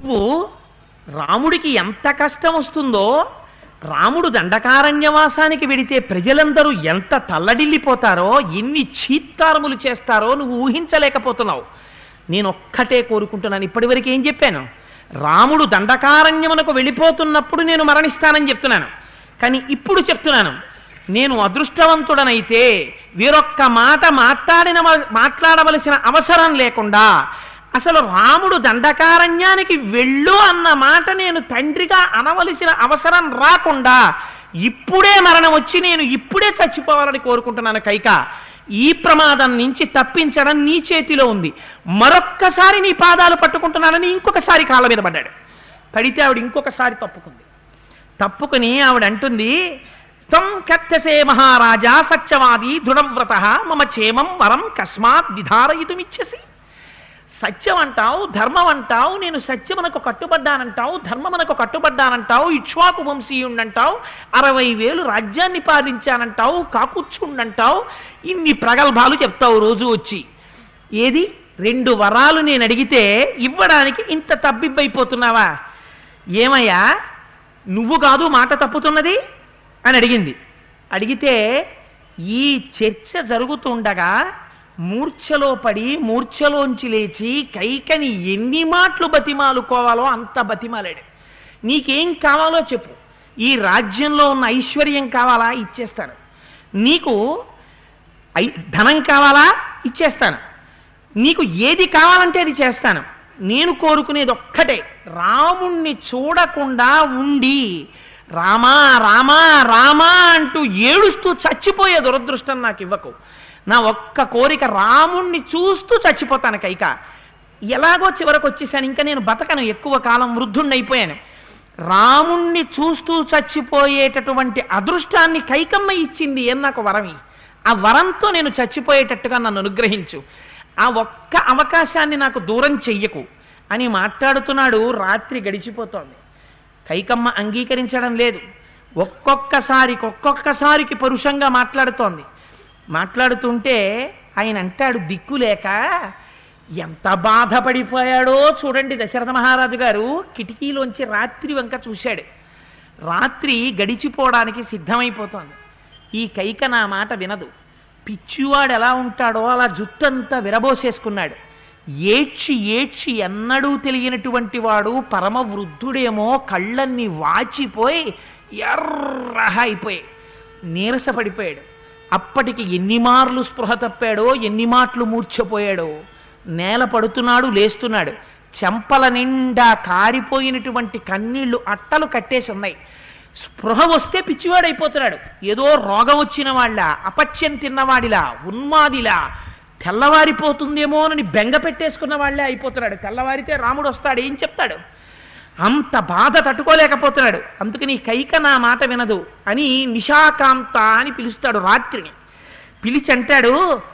నువ్వు రాముడికి ఎంత కష్టం వస్తుందో రాముడు దండకారణ్యవాసానికి వెడితే ప్రజలందరూ ఎంత తల్లడిల్లిపోతారో ఎన్ని చీత్కారములు చేస్తారో నువ్వు ఊహించలేకపోతున్నావు నేను ఒక్కటే కోరుకుంటున్నాను ఇప్పటివరకు ఏం చెప్పాను రాముడు దండకారణ్యమునకు వెళ్ళిపోతున్నప్పుడు నేను మరణిస్తానని చెప్తున్నాను కానీ ఇప్పుడు చెప్తున్నాను నేను అదృష్టవంతుడనైతే వేరొక్క మాట మాట్లాడిన మాట్లాడవలసిన అవసరం లేకుండా అసలు రాముడు దండకారణ్యానికి వెళ్ళు అన్న మాట నేను తండ్రిగా అనవలసిన అవసరం రాకుండా ఇప్పుడే మరణం వచ్చి నేను ఇప్పుడే చచ్చిపోవాలని కోరుకుంటున్నాను కైక ఈ ప్రమాదం నుంచి తప్పించడం నీ చేతిలో ఉంది మరొక్కసారి నీ పాదాలు పట్టుకుంటున్నానని ఇంకొకసారి కాళ్ళ మీద పడ్డాడు పడితే ఆవిడ ఇంకొకసారి తప్పుకుంది తప్పుకుని ఆవిడ అంటుంది తం కత్తసే మహారాజా సత్యవాది దృఢవ్రత మమ క్షేమం వరం కస్మాత్ విధారయితుమిచ్చసి సత్యం అంటావు ధర్మం అంటావు నేను సత్యమునకు కట్టుబడ్డానంటావు ధర్మమునకు కట్టుబడ్డానంటావు ఇక్ష్వాకు వంశీయుండంటావు అరవై వేలు రాజ్యాన్ని పాలించానంటావు కాకుచ్చుండంటావు ఇన్ని ప్రగల్భాలు చెప్తావు రోజు వచ్చి ఏది రెండు వరాలు నేను అడిగితే ఇవ్వడానికి ఇంత తబ్బిబ్బైపోతున్నావా ఏమయ్యా నువ్వు కాదు మాట తప్పుతున్నది అని అడిగింది అడిగితే ఈ చర్చ జరుగుతుండగా మూర్ఛలో పడి మూర్ఛలోంచి లేచి కైకని ఎన్ని మాటలు బతిమాలుకోవాలో అంత బతిమాలాడు నీకేం కావాలో చెప్పు ఈ రాజ్యంలో ఉన్న ఐశ్వర్యం కావాలా ఇచ్చేస్తాను నీకు ఐ ధనం కావాలా ఇచ్చేస్తాను నీకు ఏది కావాలంటే అది చేస్తాను నేను కోరుకునేది ఒక్కటే రాముణ్ణి చూడకుండా ఉండి రామా రామా రామా అంటూ ఏడుస్తూ చచ్చిపోయే దురదృష్టం నాకు ఇవ్వకు నా ఒక్క కోరిక రాముణ్ణి చూస్తూ చచ్చిపోతాను కైక ఎలాగో చివరకు వచ్చేసాను ఇంకా నేను బతకను ఎక్కువ కాలం వృద్ధుణ్ణి అయిపోయాను రాముణ్ణి చూస్తూ చచ్చిపోయేటటువంటి అదృష్టాన్ని కైకమ్మ ఇచ్చింది ఏం నాకు వరమి ఆ వరంతో నేను చచ్చిపోయేటట్టుగా నన్ను అనుగ్రహించు ఆ ఒక్క అవకాశాన్ని నాకు దూరం చెయ్యకు అని మాట్లాడుతున్నాడు రాత్రి గడిచిపోతోంది కైకమ్మ అంగీకరించడం లేదు ఒక్కొక్కసారి ఒక్కొక్కసారికి పరుషంగా మాట్లాడుతోంది మాట్లాడుతుంటే ఆయన అంటాడు దిక్కు లేక ఎంత బాధపడిపోయాడో చూడండి దశరథ మహారాజు గారు కిటికీలోంచి రాత్రి వంక చూశాడు రాత్రి గడిచిపోవడానికి సిద్ధమైపోతోంది ఈ కైక నా మాట వినదు పిచ్చివాడు ఎలా ఉంటాడో అలా జుట్టంతా విరబోసేసుకున్నాడు ఏడ్చి ఏడ్చి ఎన్నడూ తెలియనటువంటి వాడు పరమ వృద్ధుడేమో కళ్ళన్ని వాచిపోయి ఎర్రహ అయిపోయి నీరసపడిపోయాడు అప్పటికి ఎన్ని మార్లు స్పృహ తప్పాడో ఎన్ని మాటలు మూర్ఛపోయాడో నేల పడుతున్నాడు లేస్తున్నాడు చెంపల నిండా కారిపోయినటువంటి కన్నీళ్లు అట్టలు కట్టేసి ఉన్నాయి స్పృహ వస్తే పిచ్చివాడైపోతున్నాడు ఏదో రోగం వచ్చిన వాళ్ళ అపత్యం తిన్నవాడిలా ఉన్మాదిలా తెల్లవారిపోతుందేమోనని బెంగ పెట్టేసుకున్న వాళ్ళే అయిపోతున్నాడు తెల్లవారితే రాముడు వస్తాడు ఏం చెప్తాడు అంత బాధ తట్టుకోలేకపోతున్నాడు అందుకని కైక నా మాట వినదు అని నిశాకాంత అని పిలుస్తాడు రాత్రిని పిలిచి అంటాడు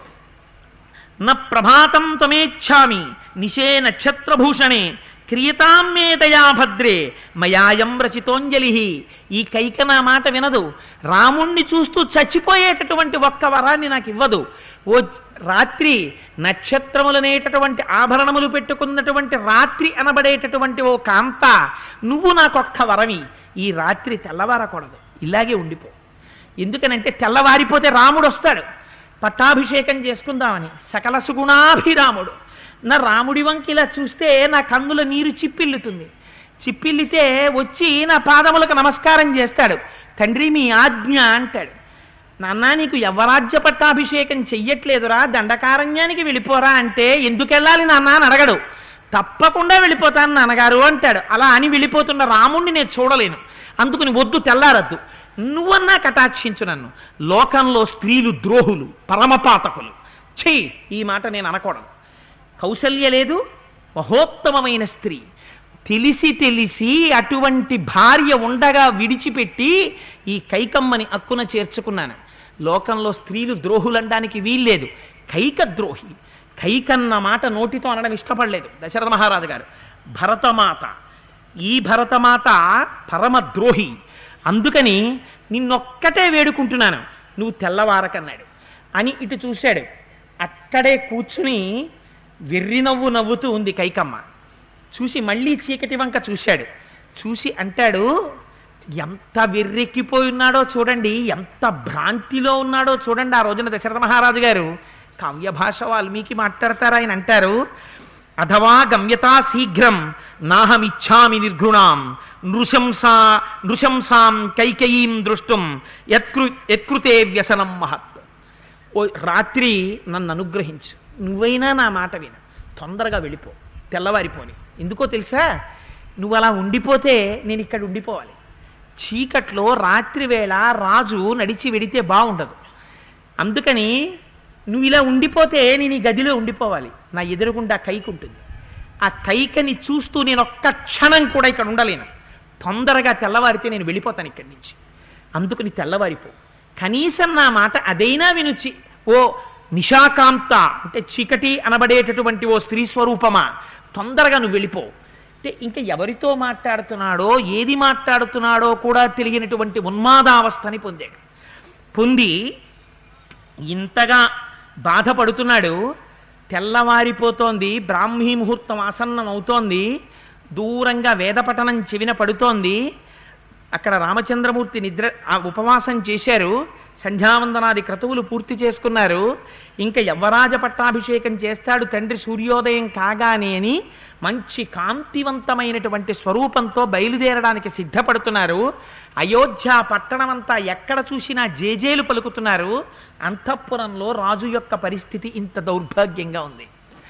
న ప్రభాతం తమేచ్ఛామి నిశే నక్షత్రభూషణే క్రియతాం మే దయా భద్రే మయాయం రచితోంజలి ఈ కైక నా మాట వినదు రాముణ్ణి చూస్తూ చచ్చిపోయేటటువంటి ఒక్క వరాన్ని నాకు ఇవ్వదు ఓ రాత్రి నక్షత్రములనేటటువంటి ఆభరణములు పెట్టుకున్నటువంటి రాత్రి అనబడేటటువంటి ఓ కాంత నువ్వు నాకొక్క వరమి ఈ రాత్రి తెల్లవారకూడదు ఇలాగే ఉండిపో ఎందుకనంటే తెల్లవారిపోతే రాముడు వస్తాడు పట్టాభిషేకం చేసుకుందామని సకల సుగుణాభిరాముడు నా రాముడి వంకి ఇలా చూస్తే నా కన్నుల నీరు చిప్పిల్లుతుంది చిప్పిల్లితే వచ్చి నా పాదములకు నమస్కారం చేస్తాడు తండ్రి మీ ఆజ్ఞ అంటాడు నాన్న నీకు యవ్వరాజ్య పట్టాభిషేకం చెయ్యట్లేదురా దండకారణ్యానికి వెళ్ళిపోరా అంటే ఎందుకు వెళ్ళాలి నాన్న అని అడగడు తప్పకుండా వెళ్ళిపోతాను నాన్నగారు అంటాడు అలా అని వెళ్ళిపోతున్న రాముణ్ణి నేను చూడలేను అందుకుని వద్దు తెల్లారద్దు నువ్వన్నా కటాక్షించు నన్ను లోకంలో స్త్రీలు ద్రోహులు పరమపాతకులు చెయ్యి ఈ మాట నేను అనకూడదు కౌసల్య లేదు మహోత్తమమైన స్త్రీ తెలిసి తెలిసి అటువంటి భార్య ఉండగా విడిచిపెట్టి ఈ కైకమ్మని అక్కున చేర్చుకున్నాను లోకంలో స్త్రీలు ద్రోహులనడానికి వీల్లేదు కైక ద్రోహి కైకన్న మాట నోటితో అనడం ఇష్టపడలేదు దశరథ మహారాజు గారు భరతమాత ఈ భరతమాత పరమ ద్రోహి అందుకని నిన్నొక్కటే వేడుకుంటున్నాను నువ్వు తెల్లవారకన్నాడు అని ఇటు చూశాడు అక్కడే కూర్చుని వెర్రి నవ్వు నవ్వుతూ ఉంది కైకమ్మ చూసి మళ్ళీ చీకటి వంక చూశాడు చూసి అంటాడు ఎంత వెర్రెక్కిపోయి ఉన్నాడో చూడండి ఎంత భ్రాంతిలో ఉన్నాడో చూడండి ఆ రోజున దశరథ మహారాజు గారు కావ్య భాష వాల్మీకి మాట్లాడతారు ఆయన అంటారు అథవా గమ్యతా శీఘ్రం నాహమిచ్ఛామి నిర్ఘృణాం నృశంసా నృశంసాం కైకయీం దృష్టం యత్కృ యత్కృతే వ్యసనం మహత్ ఓ రాత్రి నన్ను అనుగ్రహించు నువ్వైనా నా మాట విను తొందరగా వెళ్ళిపో తెల్లవారిపోని ఎందుకో తెలుసా నువ్వు అలా ఉండిపోతే నేను ఇక్కడ ఉండిపోవాలి చీకట్లో రాత్రి వేళ రాజు నడిచి వెడితే బాగుండదు అందుకని నువ్వు ఇలా ఉండిపోతే నేను ఈ గదిలో ఉండిపోవాలి నా ఎదురుగుండా కైక ఉంటుంది ఆ కైకని చూస్తూ నేను ఒక్క క్షణం కూడా ఇక్కడ ఉండలేను తొందరగా తెల్లవారితే నేను వెళ్ళిపోతాను ఇక్కడి నుంచి అందుకని తెల్లవారిపో కనీసం నా మాట అదైనా వినుచి ఓ నిషాకాంత అంటే చీకటి అనబడేటటువంటి ఓ స్త్రీ స్వరూపమా తొందరగా నువ్వు వెళ్ళిపో అంటే ఇంకా ఎవరితో మాట్లాడుతున్నాడో ఏది మాట్లాడుతున్నాడో కూడా తెలియనటువంటి ఉన్మాదావస్థని పొందాడు పొంది ఇంతగా బాధపడుతున్నాడు తెల్లవారిపోతోంది బ్రాహ్మీ ముహూర్తం ఆసన్నం అవుతోంది దూరంగా వేదపఠనం చెవిన పడుతోంది అక్కడ రామచంద్రమూర్తి నిద్ర ఆ ఉపవాసం చేశారు సంధ్యావందనాది క్రతువులు పూర్తి చేసుకున్నారు ఇంకా యవ్వరాజ పట్టాభిషేకం చేస్తాడు తండ్రి సూర్యోదయం కాగానే అని మంచి కాంతివంతమైనటువంటి స్వరూపంతో బయలుదేరడానికి సిద్ధపడుతున్నారు అయోధ్య పట్టణమంతా ఎక్కడ చూసినా జేజేలు పలుకుతున్నారు అంతఃపురంలో రాజు యొక్క పరిస్థితి ఇంత దౌర్భాగ్యంగా ఉంది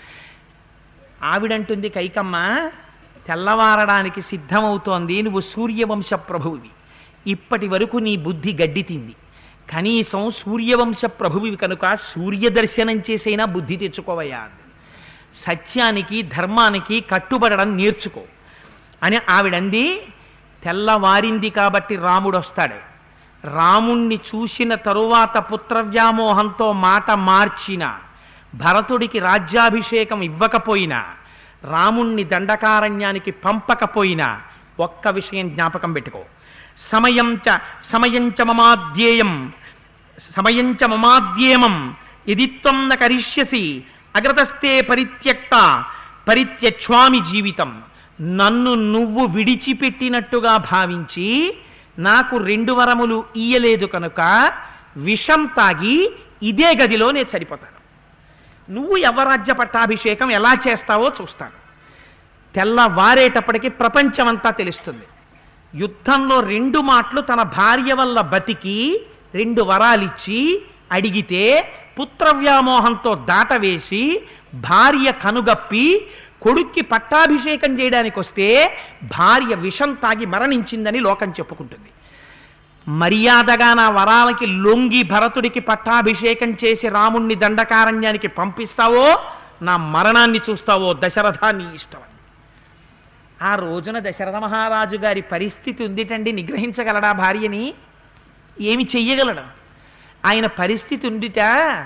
ఆవిడంటుంది కైకమ్మ తెల్లవారడానికి సిద్ధమవుతోంది నువ్వు సూర్యవంశ ప్రభువువి ఇప్పటి వరకు నీ బుద్ధి గడ్డి తింది కనీసం సూర్యవంశ ప్రభువి కనుక సూర్య దర్శనం చేసైనా బుద్ధి తెచ్చుకోవయ్యా అంది. సత్యానికి ధర్మానికి కట్టుబడడం నేర్చుకో అని ఆవిడంది తెల్లవారింది కాబట్టి రాముడు వస్తాడు రాముణ్ణి చూసిన తరువాత పుత్రవ్యామోహంతో మాట మార్చిన భరతుడికి రాజ్యాభిషేకం ఇవ్వకపోయినా రాముణ్ణి దండకారణ్యానికి పంపకపోయినా ఒక్క విషయం జ్ఞాపకం పెట్టుకో సమయం చ సమయం చ మమాధ్యేయం సమయం చ మమాధ్యేమం ఇది త్వం న కరిష్యసి అగ్రతస్తే పరిత్యక్త పరిత్యక్ష్వామి జీవితం నన్ను నువ్వు విడిచిపెట్టినట్టుగా భావించి నాకు రెండు వరములు ఇయ్యలేదు కనుక విషం తాగి ఇదే గదిలో నేను సరిపోతాను నువ్వు యవరాజ్య పట్టాభిషేకం ఎలా చేస్తావో చూస్తాను తెల్లవారేటప్పటికి ప్రపంచమంతా తెలుస్తుంది యుద్ధంలో రెండు మాటలు తన భార్య వల్ల బతికి రెండు వరాలిచ్చి అడిగితే పుత్రవ్యామోహంతో దాటవేసి భార్య కనుగప్పి కొడుక్కి పట్టాభిషేకం చేయడానికి వస్తే భార్య విషం తాగి మరణించిందని లోకం చెప్పుకుంటుంది మర్యాదగా నా వరాలకి లొంగి భరతుడికి పట్టాభిషేకం చేసి రాముణ్ణి దండకారణ్యానికి పంపిస్తావో నా మరణాన్ని చూస్తావో దశరథ నీ ఇష్టం అని. ఆ రోజున దశరథ మహారాజు గారి పరిస్థితి ఉందిటండి నిగ్రహించగలడా భార్యని ఏమి చెయ్యగలడు ఆయన పరిస్థితి ఉందిట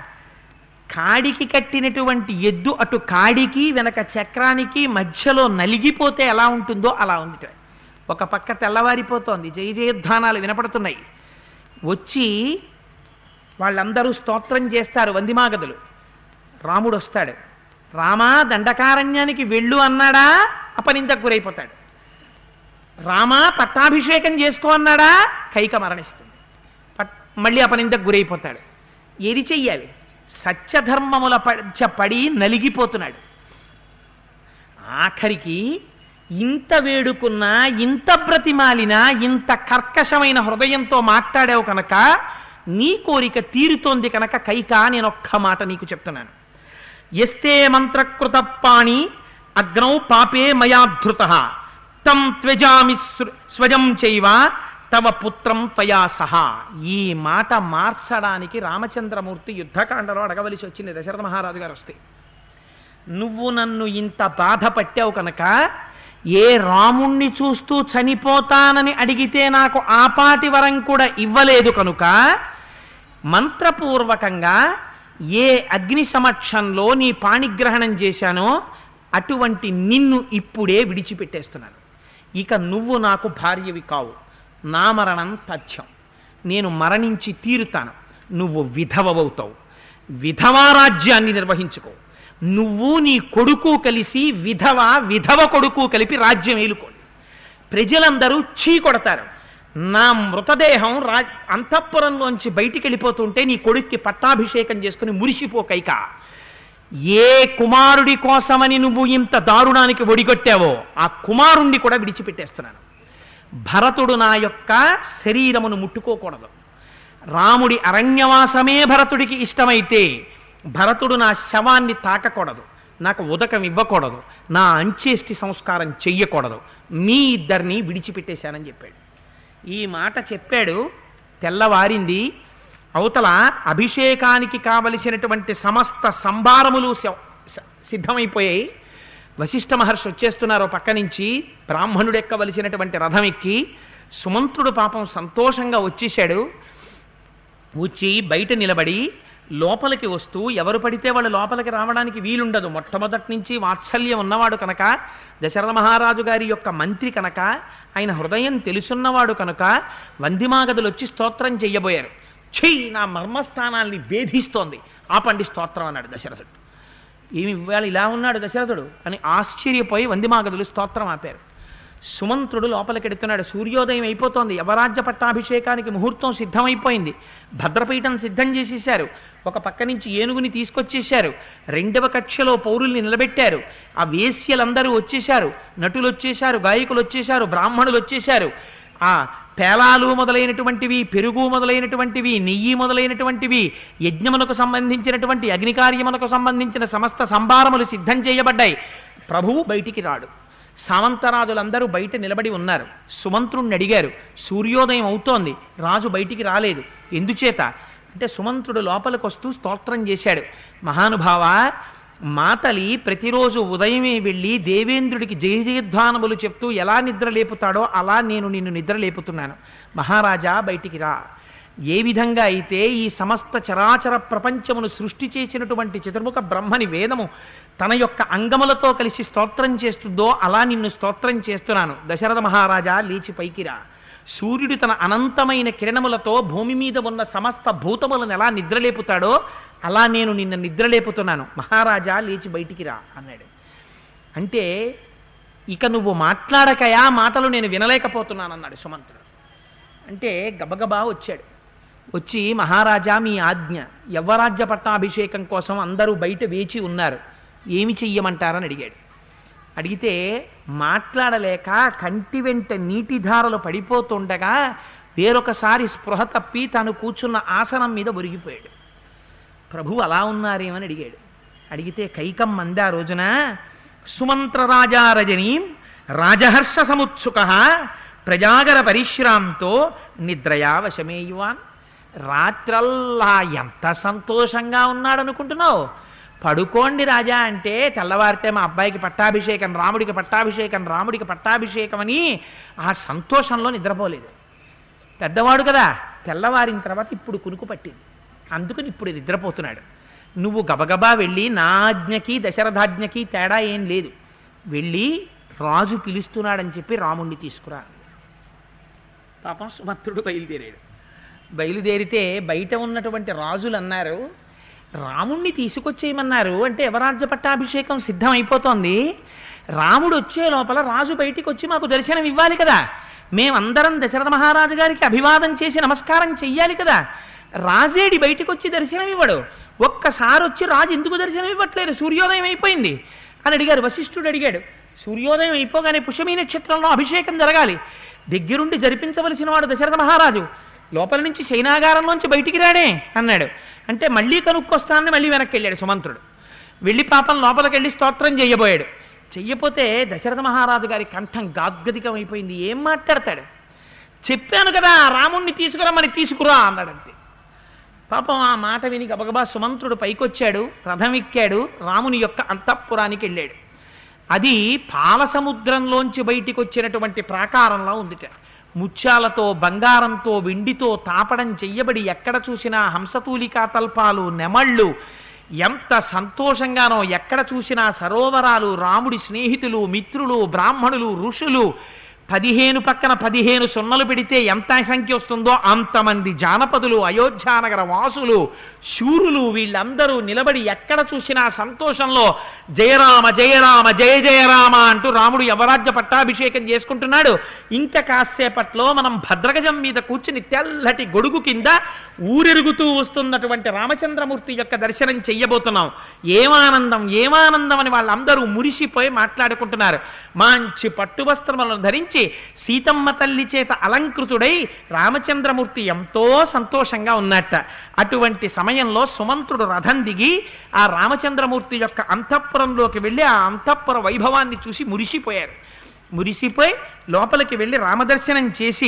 కాడికి కట్టినటువంటి ఎద్దు అటు కాడికి వెనక చక్రానికి మధ్యలో నలిగిపోతే ఎలా ఉంటుందో అలా ఉందిట ఒక పక్క తెల్లవారిపోతోంది జయ జయధ్వానాలు వినపడుతున్నాయి వచ్చి వాళ్ళందరూ స్తోత్రం చేస్తారు వందిమాగదులు రాముడు వస్తాడు రామా దండకారణ్యానికి వెళ్ళు అన్నాడా అపనిందకు గురైపోతాడు రామా పట్టాభిషేకం చేసుకో అన్నాడా కైక మరణిస్తుంది పట్- మళ్ళీ అపనిందకు గురైపోతాడు ఏది చెయ్యాలి సత్యధర్మముల పడ్చ పడి నలిగిపోతున్నాడు ఆఖరికి ఇంత వేడుకున్నా ఇంత బ్రతిమాలినా ఇంత కర్కశమైన హృదయంతో మాట్లాడావు కనుక నీ కోరిక తీరుతోంది కనుక కైక నేను ఒక్క మాట నీకు చెప్తున్నాను ఎస్తే మంత్రకృత పాణి అగ్నౌ పాపే మయాధృత తం త్వజామి స్వ- స్వజం చైవ తవ పుత్రం త్వయా సహా ఈ మాట మార్చడానికి రామచంద్రమూర్తి యుద్ధకాండలో అడగవలసి వచ్చింది దశరథ మహారాజు గారు వస్తే నువ్వు నన్ను ఇంత బాధ పట్టావు కనుక ఏ రాముణ్ణి చూస్తూ చనిపోతానని అడిగితే నాకు ఆపాటి వరం కూడా ఇవ్వలేదు కనుక మంత్రపూర్వకంగా ఏ అగ్ని సమక్షంలో నీ పాణిగ్రహణం చేశానో అటువంటి నిన్ను ఇప్పుడే విడిచిపెట్టేస్తున్నాను ఇక నువ్వు నాకు భార్యవి కావు నా మరణం తథ్యం నేను మరణించి తీరుతాను నువ్వు విధవవుతావు విధవా రాజ్యాన్ని నిర్వహించుకో నువ్వు నీ కొడుకు కలిసి విధవ విధవ కొడుకు కలిపి రాజ్యం ఏలుకోండి ప్రజలందరూ చీ కొడతారు నా మృతదేహం రా అంతఃపురంలోంచి బయటికి వెళ్ళిపోతుంటే నీ కొడుక్కి పట్టాభిషేకం చేసుకుని మురిసిపో కైక ఏ కుమారుడి కోసమని నువ్వు ఇంత దారుణానికి ఒడిగొట్టావో ఆ కుమారుణ్ణి కూడా విడిచిపెట్టేస్తున్నాను భరతుడు నా యొక్క శరీరమును ముట్టుకోకూడదు రాముడి అరణ్యవాసమే భరతుడికి ఇష్టమైతే భరతుడు నా శవాన్ని తాకకూడదు నాకు ఉదకం ఇవ్వకూడదు నా అంచేష్టి సంస్కారం చెయ్యకూడదు మీ ఇద్దరిని విడిచిపెట్టేశానని చెప్పాడు ఈ మాట చెప్పాడు తెల్లవారింది అవతల అభిషేకానికి కావలసినటువంటి సమస్త సంభారములు స- స- సిద్ధమైపోయాయి వశిష్ఠ మహర్షి వచ్చేస్తున్నారు పక్క నుంచి బ్రాహ్మణుడు ఎక్కవలసినటువంటి రథం ఎక్కి సుమంత్రుడు పాపం సంతోషంగా వచ్చేశాడు వచ్చి బయట నిలబడి లోపలికి వస్తూ ఎవరు పడితే వాళ్ళు లోపలికి రావడానికి వీలుండదు మొట్టమొదటి నుంచి వాత్సల్యం ఉన్నవాడు కనుక దశరథ మహారాజు గారి యొక్క మంత్రి కనుక ఆయన హృదయం తెలుసున్నవాడు కనుక వందిమాగదులు వచ్చి స్తోత్రం చెయ్యబోయారు చెయ్యి నా మర్మస్థానాల్ని భేధిస్తోంది ఆపండి స్తోత్రం అన్నాడు దశరథుడు ఏమి ఇవాళ ఇలా ఉన్నాడు దశరథుడు అని ఆశ్చర్యపోయి వందిమాగదులు స్తోత్రం ఆపారు సుమంత్రుడు లోపలికెడుతున్నాడు సూర్యోదయం అయిపోతోంది యవరాజ్య పట్టాభిషేకానికి ముహూర్తం సిద్ధమైపోయింది భద్రపీఠం సిద్ధం చేసేశారు ఒక పక్క నుంచి ఏనుగుని తీసుకొచ్చేశారు రెండవ కక్షలో పౌరుల్ని నిలబెట్టారు ఆ వేశ్యలందరూ వచ్చేశారు నటులు వచ్చేశారు గాయకులు వచ్చేశారు బ్రాహ్మణులు వచ్చేశారు ఆ పేలాలు మొదలైనటువంటివి పెరుగు మొదలైనటువంటివి నెయ్యి మొదలైనటువంటివి యజ్ఞమునకు సంబంధించినటువంటి అగ్నికార్యమునకు సంబంధించిన సమస్త సంభారములు సిద్ధం చేయబడ్డాయి ప్రభువు బయటికి రాడు సామంతరాజులందరూ బయట నిలబడి ఉన్నారు సుమంత్రుణ్ణి అడిగారు సూర్యోదయం అవుతోంది రాజు బయటికి రాలేదు ఎందుచేత అంటే సుమంత్రుడు లోపలికి వస్తూ స్తోత్రం చేశాడు మహానుభావ మాతలి ప్రతిరోజు ఉదయమే వెళ్ళి దేవేంద్రుడికి జయ జయధ్వానములు చెప్తూ ఎలా నిద్ర లేపుతాడో అలా నేను నిన్ను నిద్ర లేపుతున్నాను మహారాజా బయటికి రా ఏ విధంగా అయితే ఈ సమస్త చరాచర ప్రపంచమును సృష్టి చేసినటువంటి చతుర్ముఖ బ్రహ్మని వేదము తన యొక్క అంగములతో కలిసి స్తోత్రం చేస్తుందో అలా నిన్ను స్తోత్రం చేస్తున్నాను దశరథ మహారాజా లేచి పైకిరా సూర్యుడు తన అనంతమైన కిరణములతో భూమి మీద ఉన్న సమస్త భూతములను ఎలా నిద్రలేపుతాడో అలా నేను నిన్ను నిద్రలేపుతున్నాను మహారాజా లేచి బయటికి రా అన్నాడు అంటే ఇక నువ్వు మాట్లాడకయా మాటలు నేను వినలేకపోతున్నాను అన్నాడు సుమంతుడు అంటే గబగబా వచ్చాడు వచ్చి మహారాజా మీ ఆజ్ఞ యవ్వరాజ్య పట్టాభిషేకం కోసం అందరూ బయట వేచి ఉన్నారు ఏమి చెయ్యమంటారని అడిగాడు అడిగితే మాట్లాడలేక కంటి వెంట నీటి ధారలు పడిపోతుండగా వేరొకసారి స్పృహ తప్పి తాను కూర్చున్న ఆసనం మీద ఒరిగిపోయాడు ప్రభు అలా ఉన్నారేమని అడిగాడు అడిగితే కైకం మంది ఆ రోజున సుమంత్ర రాజా రజనీం రాజహర్ష సముత్సుక ప్రజాగర పరిశ్రాంతో నిద్రయా వశమేయువాన్ రాత్రల్లా ఎంత సంతోషంగా ఉన్నాడనుకుంటున్నావు పడుకోండి రాజా అంటే తెల్లవారితే మా అబ్బాయికి పట్టాభిషేకం రాముడికి పట్టాభిషేకం రాముడికి పట్టాభిషేకం అని ఆ సంతోషంలో నిద్రపోలేదు పెద్దవాడు కదా తెల్లవారిన తర్వాత ఇప్పుడు కునుకు పట్టింది అందుకని ఇప్పుడు నిద్రపోతున్నాడు నువ్వు గబగబా వెళ్ళి నా ఆజ్ఞకి దశరథాజ్ఞకి తేడా ఏం లేదు వెళ్ళి రాజు పిలుస్తున్నాడని చెప్పి రాముణ్ణి తీసుకురా పాపం సుమంత్రుడు బయలుదేరాడు బయలుదేరితే బయట ఉన్నటువంటి రాజులు అన్నారు రాముణ్ణి తీసుకొచ్చేయమన్నారు అంటే యవరాజ్య పట్టాభిషేకం సిద్ధం అయిపోతోంది రాముడు వచ్చే లోపల రాజు బయటికి వచ్చి మాకు దర్శనం ఇవ్వాలి కదా మేమందరం దశరథ మహారాజు గారికి అభివాదం చేసి నమస్కారం చెయ్యాలి కదా రాజేడి బయటికి వచ్చి దర్శనం ఇవ్వడు ఒక్కసారి వచ్చి రాజు ఎందుకు దర్శనం ఇవ్వట్లేదు సూర్యోదయం అయిపోయింది అని అడిగారు వశిష్ఠుడు అడిగాడు సూర్యోదయం అయిపోగానే పుష్యమీ నక్షత్రంలో అభిషేకం జరగాలి దగ్గరుండి జరిపించవలసిన వాడు దశరథ మహారాజు లోపల నుంచి చైనాగారంలోంచి బయటికి రాడే అన్నాడు అంటే మళ్ళీ కనుక్కొస్తానని మళ్ళీ వెనక్కి వెళ్ళాడు సుమంత్రుడు వెళ్ళి పాపం లోపలికి వెళ్ళి స్తోత్రం చేయబోయాడు చెయ్యపోతే దశరథ మహారాజు గారి కంఠం గాద్గదికం అయిపోయింది ఏం మాట్లాడతాడు చెప్పాను కదా రాముణ్ణి తీసుకురమ్మని తీసుకురా అన్నాడు అంతే పాపం ఆ మాట విని గబగబా సుమంత్రుడు పైకొచ్చాడు రథం ఎక్కాడు రాముని యొక్క అంతఃపురానికి వెళ్ళాడు అది పాలసముద్రంలోంచి బయటికి వచ్చినటువంటి ప్రాకారంలో ఉందిట ముత్యాలతో బంగారంతో వెండితో తాపడం చెయ్యబడి ఎక్కడ చూసినా హంసతూలికా తల్పాలు నెమళ్ళు ఎంత సంతోషంగానో ఎక్కడ చూసినా సరోవరాలు రాముడి స్నేహితులు మిత్రులు బ్రాహ్మణులు ఋషులు పదిహేను పక్కన పదిహేను సున్నలు పెడితే ఎంత సంఖ్య వస్తుందో అంతమంది జానపదులు అయోధ్యానగర వాసులు శూరులు వీళ్ళందరూ నిలబడి ఎక్కడ చూసినా సంతోషంలో జయరామ జయరామ జయ జయరామ అంటూ రాముడు యవరాజ్య పట్టాభిషేకం చేసుకుంటున్నాడు ఇంకా కాసేపట్లో మనం భద్రగజం మీద కూర్చుని తెల్లటి గొడుగు కింద ఊరెరుగుతూ వస్తున్నటువంటి రామచంద్రమూర్తి యొక్క దర్శనం చెయ్యబోతున్నాం ఏమానందం ఏమానందం అని వాళ్ళందరూ మురిసిపోయి మాట్లాడుకుంటున్నారు మంచి పట్టు వస్త్రములను ధరించి సీతమ్మ తల్లి చేత అలంకృతుడై రామచంద్రమూర్తి ఎంతో సంతోషంగా ఉన్నట్ట అటువంటి సమయంలో సుమంత్రుడు రథం దిగి ఆ రామచంద్రమూర్తి యొక్క అంతఃపురంలోకి వెళ్ళి ఆ అంతఃపుర వైభవాన్ని చూసి మురిసిపోయారు మురిసిపోయి లోపలికి వెళ్ళి రామదర్శనం చేసి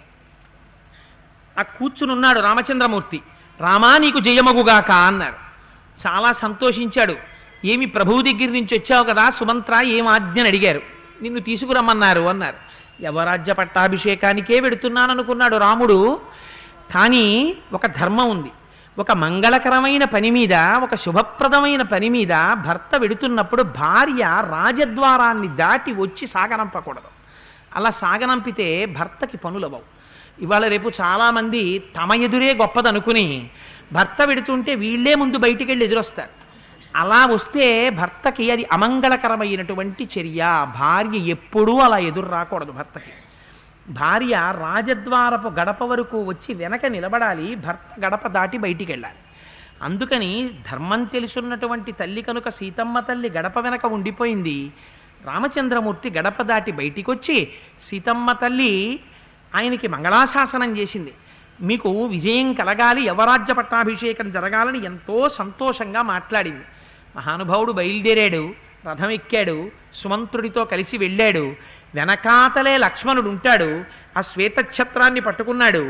ఆ కూర్చునున్నాడు రామచంద్రమూర్తి రామా నీకు జయమగుగాక అన్నారు చాలా సంతోషించాడు ఏమి ప్రభువు దగ్గర నుంచి వచ్చావు కదా సుమంత్ర ఏం ఆజ్ఞని అడిగారు నిన్ను తీసుకురమ్మన్నారు అన్నారు యవరాజ్య పట్టాభిషేకానికే వెడుతున్నాననుకున్నాడు రాముడు కానీ ఒక ధర్మం ఉంది ఒక మంగళకరమైన పని మీద ఒక శుభప్రదమైన పని మీద భర్త వెడుతున్నప్పుడు భార్య రాజద్వారాన్ని దాటి వచ్చి సాగనంపకూడదు అలా సాగనంపితే భర్తకి పనులవవు ఇవాళ రేపు చాలామంది తమ ఎదురే గొప్పదనుకుని భర్త వెడుతుంటే వీళ్ళే ముందు బయటికి వెళ్ళి ఎదురొస్తారు అలా వస్తే భర్తకి అది అమంగళకరమైనటువంటి చర్య భార్య ఎప్పుడూ అలా ఎదురు రాకూడదు భర్తకి భార్య రాజద్వారపు గడప వరకు వచ్చి వెనక నిలబడాలి భర్త గడప దాటి బయటికి వెళ్ళాలి అందుకని ధర్మం తెలుసున్నటువంటి తల్లి కనుక సీతమ్మ తల్లి గడప వెనక ఉండిపోయింది రామచంద్రమూర్తి గడప దాటి బయటికి వచ్చి సీతమ్మ తల్లి ఆయనకి మంగళాశాసనం చేసింది మీకు విజయం కలగాలి యవరాజ్య పట్టాభిషేకం జరగాలని ఎంతో సంతోషంగా మాట్లాడింది మహానుభావుడు బయలుదేరాడు రథం ఎక్కాడు సుమంత్రుడితో కలిసి వెళ్ళాడు వెనకాతలే లక్ష్మణుడు ఉంటాడు ఆ శ్వేతఛత్రాన్ని పట్టుకున్నాడు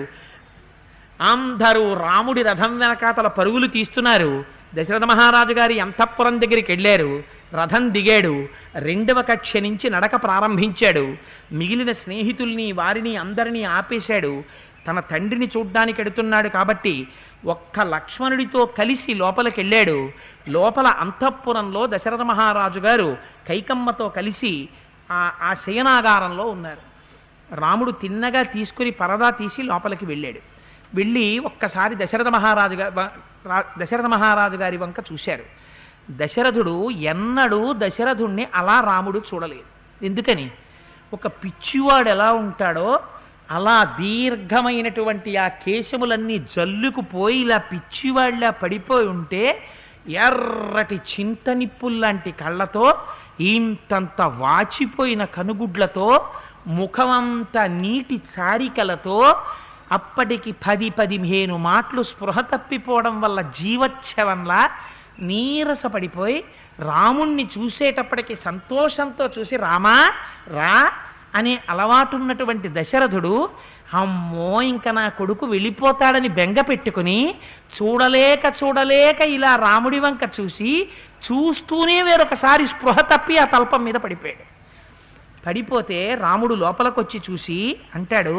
అందరూ రాముడి రథం వెనకాతల పరుగులు తీస్తున్నారు దశరథ మహారాజు గారి అంతఃపురం దగ్గరికి వెళ్ళారు రథం దిగాడు రెండవ కక్ష నుంచి నడక ప్రారంభించాడు మిగిలిన స్నేహితుల్ని వారిని అందరినీ ఆపేశాడు తన తండ్రిని చూడ్డానికి ఎడుతున్నాడు కాబట్టి ఒక్క లక్ష్మణుడితో కలిసి లోపలికి వెళ్ళాడు లోపల అంతఃపురంలో దశరథ మహారాజు గారు కైకమ్మతో కలిసి ఆ ఆ శయనాగారంలో ఉన్నారు రాముడు తిన్నగా తీసుకుని పరదా తీసి లోపలికి వెళ్ళాడు వెళ్ళి ఒక్కసారి దశరథ మహారాజు గా- వ- రా- దశరథ మహారాజు గారి వంక చూశారు దశరథుడు ఎన్నడూ దశరథుణ్ణి అలా రాముడు చూడలేదు ఎందుకని ఒక పిచ్చివాడు ఎలా ఉంటాడో అలా దీర్ఘమైనటువంటి ఆ కేశములన్నీ జల్లుకుపోయి ఇలా పిచ్చివాళ్ళ పడిపోయి ఉంటే ఎర్రటి చింతనిప్పుల్లాంటి కళ్ళతో ఇంతంత వాచిపోయిన కనుగుడ్లతో ముఖమంతా నీటి చారికలతో అప్పటికి పది పదిహేను మాటలు స్పృహ తప్పిపోవడం వల్ల జీవచ్ఛవంలా నీరసపడిపోయి రాముణ్ణి చూసేటప్పటికి సంతోషంతో చూసి రామా రా అనే అలవాటున్నటువంటి దశరథుడు అమ్మో ఇంకా నా కొడుకు వెళ్ళిపోతాడని బెంగ పెట్టుకుని చూడలేక చూడలేక ఇలా రాముడి వంక చూసి చూస్తూనే వేరొకసారి స్పృహ తప్పి ఆ తల్పం మీద పడిపోయాడు పడిపోతే రాముడు లోపలికొచ్చి చూసి అంటాడు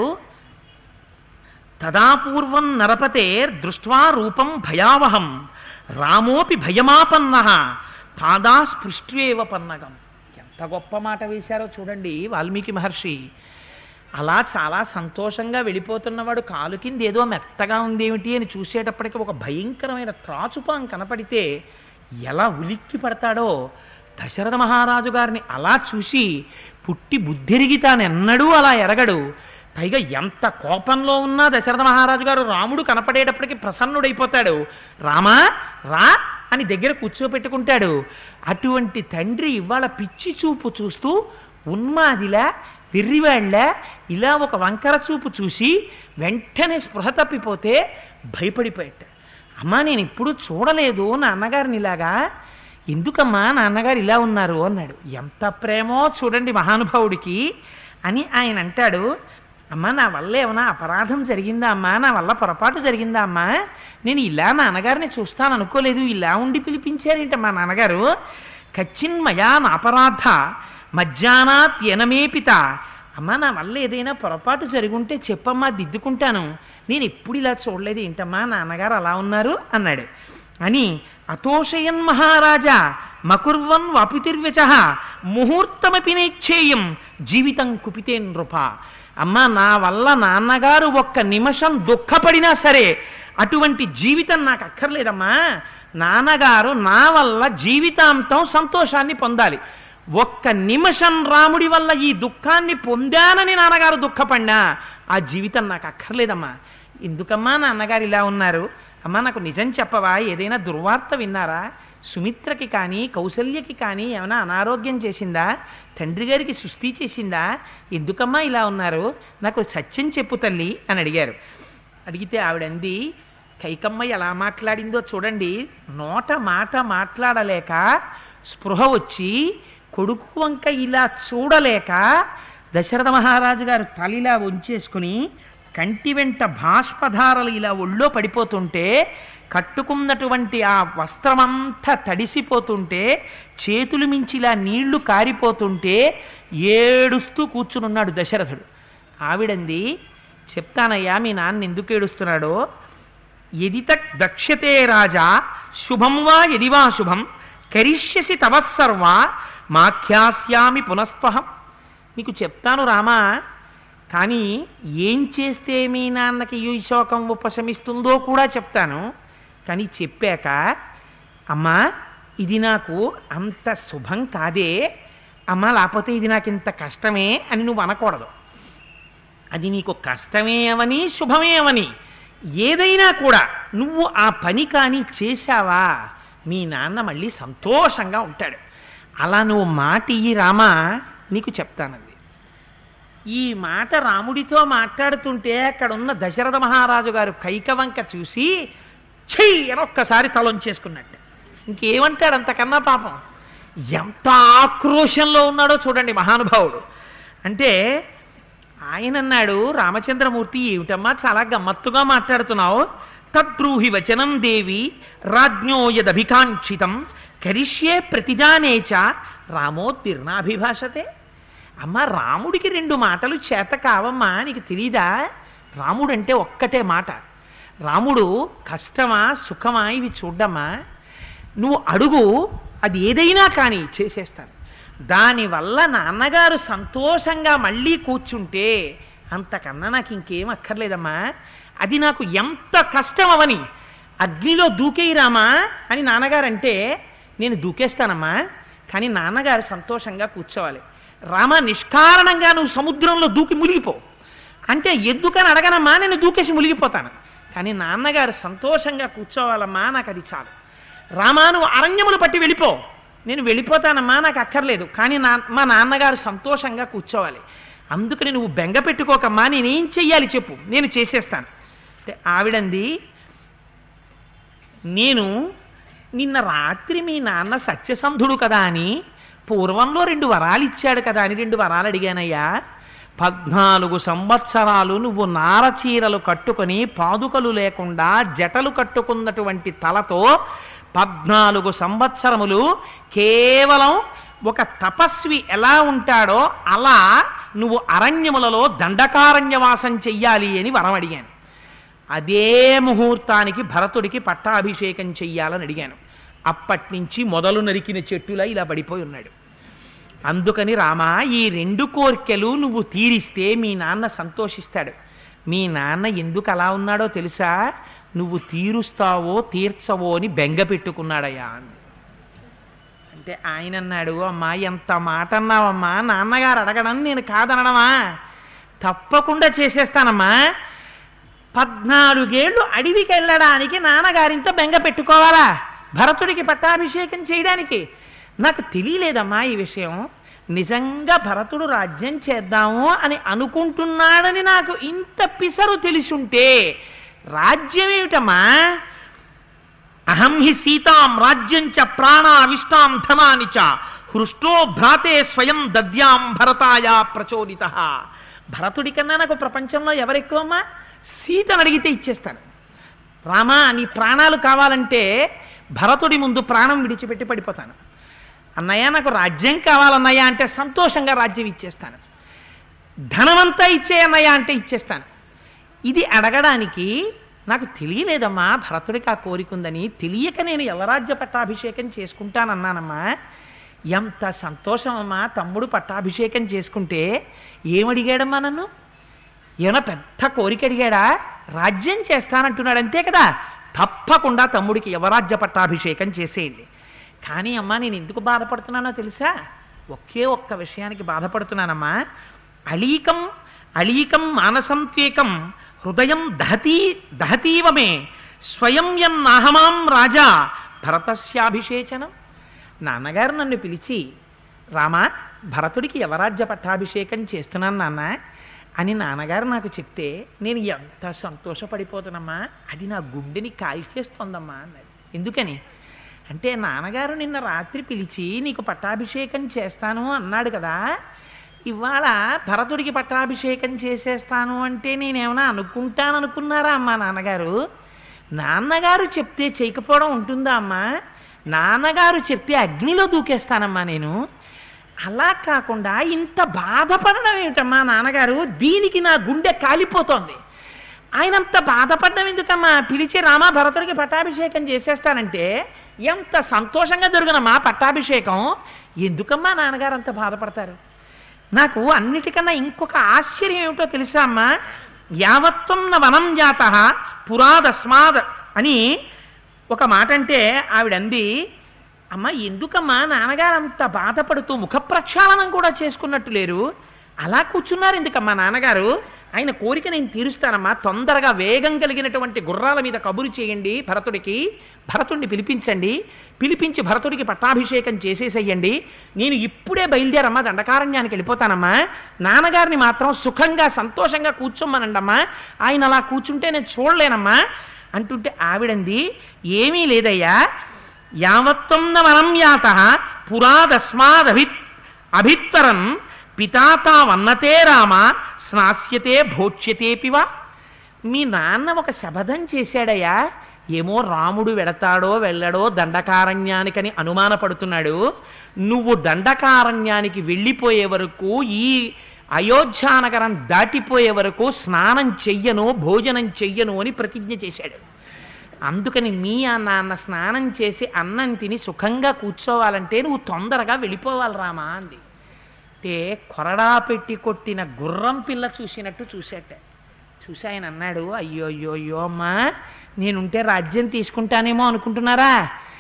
తదాపూర్వం నరపతే దృష్ట్వా రూపం భయావహం రామోపి భయమాపన్న పాదా స్పృష్ట్వేవ పన్నగం ఎంత గొప్ప మాట వేశారో చూడండి వాల్మీకి మహర్షి అలా చాలా సంతోషంగా వెళ్ళిపోతున్నవాడు కాలు కింద ఏదో మెత్తగా ఉందేమిటి అని చూసేటప్పటికి ఒక భయంకరమైన త్రాచుపాం కనపడితే ఎలా ఉలిక్కి పడతాడో దశరథ మహారాజు గారిని అలా చూసి పుట్టి బుద్ధిరిగి తానెన్నడూ అలా ఎరగడు పైగా ఎంత కోపంలో ఉన్నా దశరథ మహారాజు గారు రాముడు కనపడేటప్పటికి ప్రసన్నుడైపోతాడు రామా రా అని దగ్గర కూర్చోపెట్టుకుంటాడు అటువంటి తండ్రి ఇవాళ పిచ్చి చూపు చూస్తూ ఉన్మాదిలా వెర్రివాళ్ళ ఇలా ఒక వంకర చూపు చూసి వెంటనే స్పృహ తప్పిపోతే భయపడిపోయాట అమ్మా నేను ఇప్పుడు చూడలేదు నాన్నగారిని ఇలాగా ఎందుకమ్మా నాన్నగారు ఇలా ఉన్నారు అన్నాడు ఎంత ప్రేమో చూడండి మహానుభావుడికి అని ఆయన అంటాడు అమ్మా నా వల్ల ఏమైనా అపరాధం జరిగిందా అమ్మా నా వల్ల పొరపాటు జరిగిందా అమ్మా నేను ఇలా నాన్నగారిని చూస్తాను అనుకోలేదు ఇలా ఉండి పిలిపించారేంట మా నాన్నగారు కచ్చిన్మయా నాపరాధ మజ్జానాత్ ఎనమేపిత అమ్మా నా వల్ల ఏదైనా పొరపాటు జరుగుంటే చెప్పమ్మా దిద్దుకుంటాను నేను ఎప్పుడు ఇలా చూడలేదు ఏంటమ్మా నాన్నగారు అలా ఉన్నారు అన్నాడు అని అతోషయన్ మహారాజా మకుర్వన్ వపితిర్వచ ముహూర్తమపి నైచ్ఛేయం జీవితం కుపితే నృప అమ్మా నా వల్ల నాన్నగారు ఒక్క నిమిషం దుఃఖపడినా సరే అటువంటి జీవితం నాకు అక్కర్లేదమ్మా నాన్నగారు నా వల్ల జీవితాంతం సంతోషాన్ని పొందాలి ఒక్క నిమిషం రాముడి వల్ల ఈ దుఃఖాన్ని పొందానని నాన్నగారు దుఃఖపడినా ఆ జీవితం నాకు అక్కర్లేదమ్మా ఎందుకమ్మా నాన్నగారు ఇలా ఉన్నారు అమ్మా నాకు నిజం చెప్పవా ఏదైనా దుర్వార్త విన్నారా సుమిత్రకి కానీ కౌసల్యకి కానీ ఏమైనా అనారోగ్యం చేసిందా తండ్రి గారికి సుస్థి చేసిందా ఎందుకమ్మా ఇలా ఉన్నారు నాకు సత్యం చెప్పు తల్లి అని అడిగారు అడిగితే ఆవిడంది కైకమ్మ ఎలా మాట్లాడిందో చూడండి నోట మాట మాట్లాడలేక స్పృహ వచ్చి కొడుకు వంక ఇలా చూడలేక దశరథ మహారాజు గారు తలిలా ఉంచేసుకుని కంటి వెంట బాష్పధారలు ఇలా ఒళ్ళో పడిపోతుంటే కట్టుకున్నటువంటి ఆ వస్త్రమంతా తడిసిపోతుంటే చేతులు మించి ఇలా నీళ్లు కారిపోతుంటే ఏడుస్తూ కూర్చునున్నాడు దశరథుడు ఆవిడంది చెప్తానయ్యా మీ నాన్న ఎందుకు ఏడుస్తున్నాడో ఎదిత దక్ష్యతే రాజా శుభం వా ఎదివా శుభం కరిష్యసి తవస్సర్వ మాఖ్యాస్యామి పునఃస్పహం నీకు చెప్తాను రామా కానీ ఏం చేస్తే మీ నాన్నకి ఈ శోకం ఉపశమిస్తుందో కూడా చెప్తాను కానీ చెప్పాక అమ్మా ఇది నాకు అంత శుభం కాదే అమ్మా లేకపోతే ఇది నాకు ఇంత కష్టమే అని నువ్వు అనకూడదు అది నీకు కష్టమే అవని శుభమే అవని ఏదైనా కూడా నువ్వు ఆ పని కానీ చేశావా మీ నాన్న మళ్ళీ సంతోషంగా ఉంటాడు అలా నువ్వు మాట ఇయ్యి రామా నీకు చెప్తానంది ఈ మాట రాముడితో మాట్లాడుతుంటే అక్కడ ఉన్న దశరథ మహారాజు గారు కైకవంక చూసి చెయ్యి అని ఒక్కసారి తలొంచేసుకున్నట్టు ఇంకేమంటాడు అంతకన్నా పాపం ఎంత ఆక్రోశంలో ఉన్నాడో చూడండి మహానుభావుడు అంటే ఆయన అన్నాడు రామచంద్రమూర్తి ఏమిటమ్మా చాలా గమ్మత్తుగా మాట్లాడుతున్నావు తద్బ్రూహి వచనం దేవి రాజ్ఞో యదభికాంక్షితం కరిష్యే ప్రతిజానేచ రామోత్తిర్నాభిభాషతే అమ్మ రాముడికి రెండు మాటలు చేత కావమ్మా నీకు తెలీదా రాముడు అంటే ఒక్కటే మాట రాముడు కష్టమా సుఖమా ఇవి చూడ్డమ్మా నువ్వు అడుగు అది ఏదైనా కానీ చేసేస్తాను దానివల్ల నాన్నగారు సంతోషంగా మళ్ళీ కూర్చుంటే అంతకన్నా నాకు ఇంకేం అక్కర్లేదమ్మా అది నాకు ఎంత కష్టం అవని అగ్నిలో దూకేయిరామా అని నాన్నగారు అంటే నేను దూకేస్తానమ్మా కానీ నాన్నగారు సంతోషంగా కూర్చోవాలి రామ నిష్కారణంగా నువ్వు సముద్రంలో దూకి మునిగిపో అంటే ఎందుకని అడగనమ్మా నేను దూకేసి మునిగిపోతాను కానీ నాన్నగారు సంతోషంగా కూర్చోవాలమ్మా నాకు అది చాలు రామా నువ్వు అరణ్యములు పట్టి వెళ్ళిపో నేను వెళ్ళిపోతానమ్మా నాకు అక్కర్లేదు కానీ నా మా నాన్నగారు సంతోషంగా కూర్చోవాలి అందుకని నువ్వు బెంగ పెట్టుకోకమ్మా నేనేం చెయ్యాలి చెప్పు నేను చేసేస్తాను అంటే ఆవిడంది నేను నిన్న రాత్రి మీ నాన్న సత్యసంధుడు కదా అని పూర్వంలో రెండు వరాలు ఇచ్చాడు కదా అని రెండు వరాలు అడిగానయ్యా పద్నాలుగు సంవత్సరాలు నువ్వు నారచీరలు కట్టుకొని పాదుకలు లేకుండా జటలు కట్టుకున్నటువంటి తలతో పద్నాలుగు సంవత్సరములు కేవలం ఒక తపస్వి ఎలా ఉంటాడో అలా నువ్వు అరణ్యములలో దండకారణ్యవాసం చెయ్యాలి అని వరం అడిగాను అదే ముహూర్తానికి భరతుడికి పట్టాభిషేకం చెయ్యాలని అడిగాను అప్పటి నుంచి మొదలు నరికిన చెట్టులా ఇలా పడిపోయి ఉన్నాడు అందుకని రామా ఈ రెండు కోర్కెలు నువ్వు తీరిస్తే మీ నాన్న సంతోషిస్తాడు మీ నాన్న ఎందుకు అలా ఉన్నాడో తెలుసా నువ్వు తీరుస్తావో తీర్చవో అని బెంగ పెట్టుకున్నాడయ్యా అని అంటే ఆయన అన్నాడు అమ్మా ఎంత మాట అన్నావమ్మా నాన్నగారు అడగడం నేను కాదనడమా తప్పకుండా చేసేస్తానమ్మా పద్నాలుగేళ్లు అడవికి వెళ్ళడానికి నాన్నగారింత బెంగ పెట్టుకోవాలా భరతుడికి పట్టాభిషేకం చేయడానికి నాకు తెలియలేదమ్మా ఈ విషయం నిజంగా భరతుడు రాజ్యం చేద్దాము అని అనుకుంటున్నాడని నాకు ఇంత పిసరు తెలిసుంటే రాజ్యం ఏమిటమ్మా అహం హి సీతాం రాజ్యం చ ప్రాణావిష్టాం ధనాని చ హృష్టో భ్రాతే స్వయం దద్యాం భరతాయ ప్రచోదిత భరతుడి కన్నా నాకు ప్రపంచంలో ఎవరెక్కువమ్మా సీతను అడిగితే ఇచ్చేస్తాను రామా నీ ప్రాణాలు కావాలంటే భరతుడి ముందు ప్రాణం విడిచిపెట్టి పడిపోతాను అన్నయ్య నాకు రాజ్యం కావాలన్నయ్య అంటే సంతోషంగా రాజ్యం ఇచ్చేస్తాను ధనమంతా ఇచ్చే అన్నయ్య అంటే ఇచ్చేస్తాను ఇది అడగడానికి నాకు తెలియలేదమ్మా భరతుడికి ఆ కోరిక ఉందని తెలియక నేను యవరాజ్య పట్టాభిషేకం చేసుకుంటానన్నానమ్మా ఎంత సంతోషం అమ్మా తమ్ముడు పట్టాభిషేకం చేసుకుంటే ఏమడిగాడమ్మా నన్ను ఏమైనా పెద్ద కోరిక అడిగాడా రాజ్యం చేస్తానంటున్నాడు అంతే కదా తప్పకుండా తమ్ముడికి యువరాజ్య పట్టాభిషేకం చేసేయండి కానీ అమ్మా నేను ఎందుకు బాధపడుతున్నానో తెలుసా ఒకే ఒక్క విషయానికి బాధపడుతున్నానమ్మా అళీకం అళీకం మానసం త్వేకం హృదయం దహతీ దహతీవమే స్వయం యన్నాహమాం రాజా భరతస్యాభిషేచనం నాన్నగారు నన్ను పిలిచి రామా భరతుడికి యవరాజ్య పట్టాభిషేకం చేస్తున్నాను నాన్న అని నాన్నగారు నాకు చెప్తే నేను ఎంత సంతోషపడిపోతానమ్మా అది నా గుండెని కాల్చేస్తోందమ్మా అన్నది ఎందుకని అంటే నాన్నగారు నిన్న రాత్రి పిలిచి నీకు పట్టాభిషేకం చేస్తాను అన్నాడు కదా ఇవాళ భరతుడికి పట్టాభిషేకం చేసేస్తాను అంటే నేనేమైనా అనుకుంటాననుకున్నారా అమ్మా నాన్నగారు నాన్నగారు చెప్తే చేయకపోవడం ఉంటుందా అమ్మా నాన్నగారు చెప్తే అగ్నిలో దూకేస్తానమ్మా నేను అలా కాకుండా ఇంత బాధపడడం ఏమిటమ్మా నాన్నగారు దీనికి నా గుండె కాలిపోతోంది ఆయన అంత బాధపడడం ఎందుకమ్మా పిలిచి రామా భరతుడికి పట్టాభిషేకం చేసేస్తానంటే ఎంత సంతోషంగా జరుగునమ్మా పట్టాభిషేకం ఎందుకమ్మా నాన్నగారు అంత బాధపడతారు నాకు అన్నిటికన్నా ఇంకొక ఆశ్చర్యం ఏమిటో తెలుసా అమ్మా యావత్వం న వనం జాత పురాదస్మాద్ అని ఒక మాట అంటే ఆవిడంది అమ్మ ఎందుకమ్మా నాన్నగారు అంత బాధపడుతూ ముఖ ప్రక్షాళనం కూడా చేసుకున్నట్టు లేరు అలా కూర్చున్నారు ఎందుకమ్మా నాన్నగారు ఆయన కోరిక నేను తీరుస్తానమ్మా తొందరగా వేగం కలిగినటువంటి గుర్రాల మీద కబురు చేయండి భరతుడికి భరతుడిని పిలిపించండి పిలిపించి భరతుడికి పట్టాభిషేకం చేసేసేయండి నేను ఇప్పుడే బయలుదేరమ్మా దండకారణ్యానికి వెళ్ళిపోతానమ్మా నాన్నగారిని మాత్రం సుఖంగా సంతోషంగా కూర్చోమ్మనండమ్మా ఆయన అలా కూర్చుంటే నేను చూడలేనమ్మా అంటుంటే ఆవిడంది ఏమీ లేదయ్యా యావత్వం న వనం యాత పురాదస్మాదభి అభిత్తరం పితాతా వన్నతే రామ స్నాస్యతే భోచ్యతేపివా మీ నాన్న ఒక శపథం చేశాడయ్యా ఏమో రాముడు వెడతాడో వెళ్ళడో దండకారణ్యానికని అనుమానపడుతున్నాడు నువ్వు దండకారణ్యానికి వెళ్ళిపోయే వరకు ఈ అయోధ్యానగరం దాటిపోయే వరకు స్నానం చెయ్యను భోజనం చెయ్యను అని ప్రతిజ్ఞ చేశాడు అందుకని మీ ఆ నాన్న స్నానం చేసి అన్నం తిని సుఖంగా కూర్చోవాలంటే నువ్వు తొందరగా వెళ్ళిపోవాలి రామా అంది అంటే కొరడా పెట్టి కొట్టిన గుర్రం పిల్ల చూసినట్టు చూసేట చూసి ఆయన అన్నాడు అయ్యో అయ్యో అయ్యో అమ్మా నేనుంటే రాజ్యం తీసుకుంటానేమో అనుకుంటున్నారా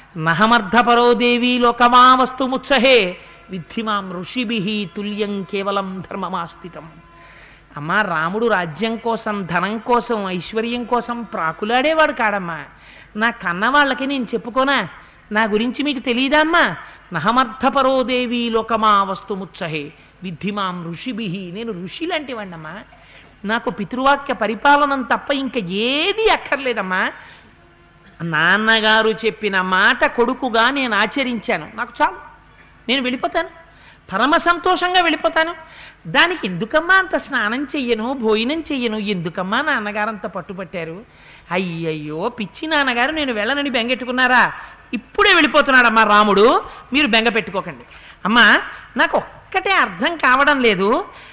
నహమర్ధపరోదేవి లోకమా వస్తుముత్సహే విద్ధిమాం ఋషిభి తుల్యం కేవలం ధర్మమాస్థితం అమ్మా రాముడు రాజ్యం కోసం ధనం కోసం ఐశ్వర్యం కోసం ప్రాకులాడేవాడు కాడమ్మా నా కన్న వాళ్ళకి నేను చెప్పుకోనా నా గురించి మీకు తెలియదా అమ్మా నహమర్థపరోదేవి లోకమా వస్తుముత్సహే విద్ధిమాం ఋషిభి నేను ఋషి లాంటివాణ్ణమ్మా నాకు పితృవాక్య పరిపాలనం తప్ప ఇంకా ఏది అక్కర్లేదమ్మా నాన్నగారు చెప్పిన మాట కొడుకుగా నేను ఆచరించాను నాకు చాలు నేను వెళ్ళిపోతాను పరమ సంతోషంగా వెళ్ళిపోతాను దానికి ఎందుకమ్మా అంత స్నానం చెయ్యను భోజనం చెయ్యను ఎందుకమ్మా నాన్నగారు అంత పట్టుపట్టారు అయ్యయ్యో పిచ్చి నాన్నగారు నేను వెళ్ళనని బెంగెట్టుకున్నారా ఇప్పుడే వెళ్ళిపోతున్నాడమ్మా రాముడు మీరు బెంగ పెట్టుకోకండి అమ్మా నాకు ఒక్కటే అర్థం కావడం లేదు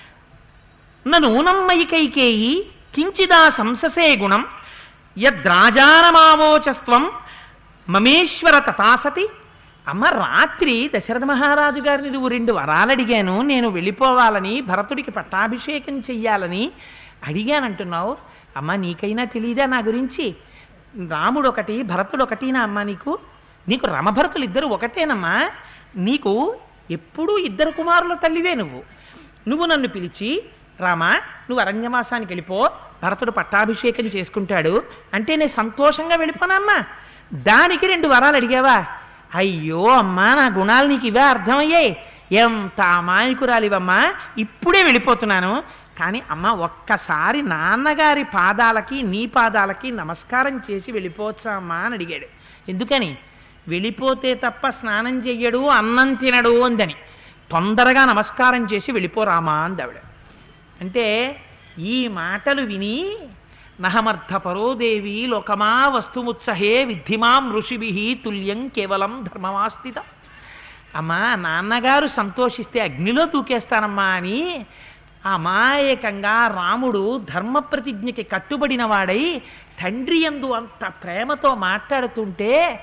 నూనమ్మయికైకేయి కించిదా సంససే గుణం యద్రాజానమావోచస్త్వం మమేశ్వర తథాసతి అమ్మ రాత్రి దశరథ మహారాజు గారిని నువ్వు రెండు వరాలు అడిగాను నేను వెళ్ళిపోవాలని భరతుడికి పట్టాభిషేకం చెయ్యాలని అడిగానంటున్నావు అమ్మ నీకైనా తెలియదా నా గురించి రాముడు ఒకటి భరతుడు ఒకటినా అమ్మ నీకు నీకు రమభరతులు ఇద్దరు ఒకటేనమ్మా నీకు ఎప్పుడూ ఇద్దరు కుమారుల తల్లివే నువ్వు నువ్వు నన్ను పిలిచి రామా నువ్వు అరణ్యవాసానికి వెళ్ళిపో భరతుడు పట్టాభిషేకం చేసుకుంటాడు అంటే నేను సంతోషంగా వెళ్ళిపోనమ్మా దానికి రెండు వరాలు అడిగావా అయ్యో అమ్మా నా గుణాలు నీకు ఇవే అర్థమయ్యాయి ఎంత అమాయకురాలివమ్మా ఇప్పుడే వెళ్ళిపోతున్నాను కానీ అమ్మ ఒక్కసారి నాన్నగారి పాదాలకి నీ పాదాలకి నమస్కారం చేసి వెళ్ళిపోవచ్చా అమ్మా అని అడిగాడు ఎందుకని వెళ్ళిపోతే తప్ప స్నానం చెయ్యడు అన్నం తినడు అందని తొందరగా నమస్కారం చేసి వెళ్ళిపోరామా అందావిడ అంటే ఈ మాటలు విని నహమర్థపరోదేవి లోకమా వస్తుముత్సహే విద్ధిమాం ఋషిభి తుల్యం కేవలం ధర్మమాస్థిత అమ్మా నాన్నగారు సంతోషిస్తే అగ్నిలో దూకేస్తానమ్మా అని అమాయకంగా రాముడు ధర్మ ప్రతిజ్ఞకి కట్టుబడిన వాడై తండ్రి యందు అంత ప్రేమతో మాట్లాడుతుంటే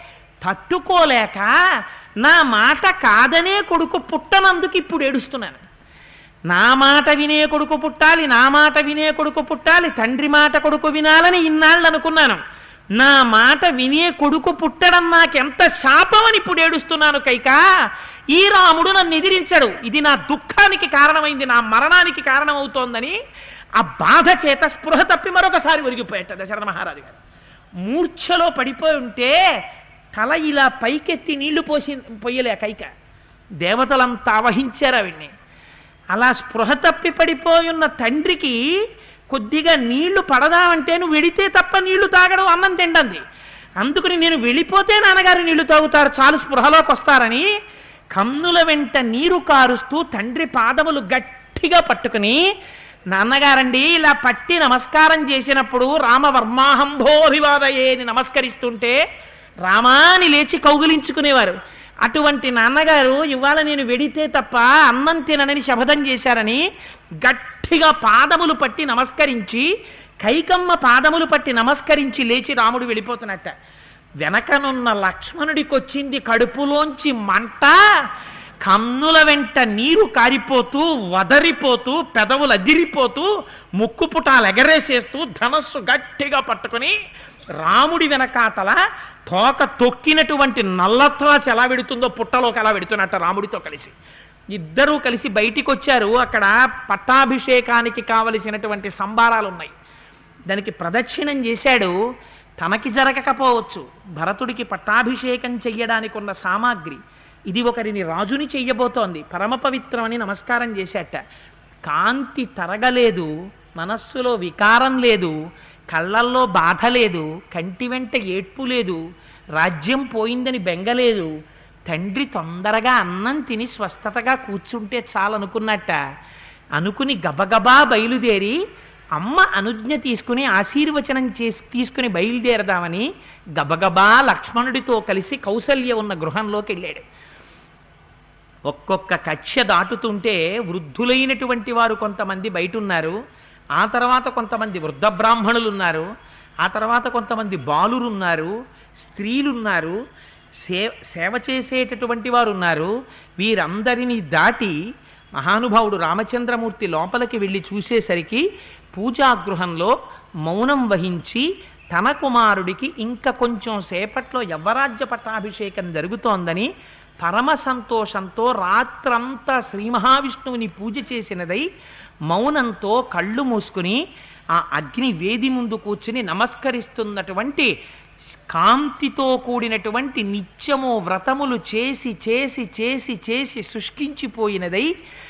తట్టుకోలేక నా మాట కాదనే కొడుకు పుట్టనందుకు ఇప్పుడు ఏడుస్తున్నాను నా మాట వినే కొడుకు పుట్టాలి నా మాట వినే కొడుకు పుట్టాలి తండ్రి మాట కొడుకు వినాలని ఇన్నాళ్ళు అనుకున్నాను నా మాట వినే కొడుకు పుట్టడం నాకెంత శాపమని ఇప్పుడు ఏడుస్తున్నాను కైక ఈ రాముడు నన్ను ఎదిరించాడు ఇది నా దుఃఖానికి కారణమైంది నా మరణానికి కారణమవుతోందని ఆ బాధ చేత స్పృహ తప్పి మరొకసారి ఒరిగిపోయాట దశరథ మహారాజు గారు మూర్ఛలో పడిపోయి ఉంటే తల ఇలా పైకెత్తి నీళ్లు పోసి పొయ్యలే కైక దేవతలంతా ఆవహించారు ఆవిడ్ని అలా స్పృహ తప్పి పడిపోయి ఉన్న తండ్రికి కొద్దిగా నీళ్లు పడదామంటే నువ్వు వెడితే తప్ప నీళ్లు తాగడం అన్నం తిండంది అందుకని నేను వెళ్ళిపోతే నాన్నగారు నీళ్లు తాగుతారు చాలు స్పృహలోకి వస్తారని కన్నుల వెంట నీరు కారుస్తూ తండ్రి పాదములు గట్టిగా పట్టుకుని నాన్నగారండి ఇలా పట్టి నమస్కారం చేసినప్పుడు రామవర్మాహంభోభివాదయే అని నమస్కరిస్తుంటే రామాని లేచి కౌగిలించుకునేవారు అటువంటి నాన్నగారు ఇవాళ నేను వెడితే తప్ప అన్నం తిననని శపథం చేశారని గట్టిగా పాదములు పట్టి నమస్కరించి కైకమ్మ పాదములు పట్టి నమస్కరించి లేచి రాముడు వెళ్ళిపోతున్నట్ట వెనకనున్న లక్ష్మణుడికి వచ్చింది కడుపులోంచి మంట కన్నుల వెంట నీరు కారిపోతూ వదరిపోతూ పెదవులు అదిరిపోతూ ముక్కు పుటాలు ఎగరేసేస్తూ ధనస్సు గట్టిగా పట్టుకుని రాముడి వెనకాతల తోక తొక్కినటువంటి నల్లత్రాచి ఎలా వెడుతుందో పుట్టలోకి ఎలా వెడుతున్నట్ట రాముడితో కలిసి ఇద్దరూ కలిసి బయటికి వచ్చారు అక్కడ పట్టాభిషేకానికి కావలసినటువంటి సంబారాలు ఉన్నాయి దానికి ప్రదక్షిణం చేశాడు తనకి జరగకపోవచ్చు భరతుడికి పట్టాభిషేకం చెయ్యడానికి ఉన్న సామాగ్రి ఇది ఒకరిని రాజుని చెయ్యబోతోంది పరమ పవిత్రమని నమస్కారం చేశాట కాంతి తరగలేదు మనస్సులో వికారం లేదు కళ్ళల్లో బాధ లేదు కంటి వెంట ఏడ్పు లేదు రాజ్యం పోయిందని బెంగలేదు తండ్రి తొందరగా అన్నం తిని స్వస్థతగా కూర్చుంటే చాలనుకున్నట్ట అనుకుని గబగబా బయలుదేరి అమ్మ అనుజ్ఞ తీసుకుని ఆశీర్వచనం చేసి తీసుకుని బయలుదేరదామని గబగబా లక్ష్మణుడితో కలిసి కౌసల్య ఉన్న గృహంలోకి వెళ్ళాడు ఒక్కొక్క కక్ష్య దాటుతుంటే వృద్ధులైనటువంటి వారు కొంతమంది బయట ఉన్నారు ఆ తర్వాత కొంతమంది వృద్ధ బ్రాహ్మణులు ఉన్నారు ఆ తర్వాత కొంతమంది బాలురు ఉన్నారు స్త్రీలున్నారు సే సేవ చేసేటటువంటి వారు ఉన్నారు వీరందరినీ దాటి మహానుభావుడు రామచంద్రమూర్తి లోపలికి వెళ్ళి చూసేసరికి పూజాగృహంలో మౌనం వహించి తన కుమారుడికి ఇంకా కొంచెం సేపట్లో యవ్వరాజ్య పట్టాభిషేకం జరుగుతోందని పరమ సంతోషంతో రాత్రంతా శ్రీ మహావిష్ణువుని పూజ చేసినదై మౌనంతో కళ్ళు మూసుకుని ఆ అగ్ని వేది ముందు కూర్చుని నమస్కరిస్తున్నటువంటి కాంతితో కూడినటువంటి నిత్యము వ్రతములు చేసి చేసి చేసి చేసి శుష్కించిపోయినదై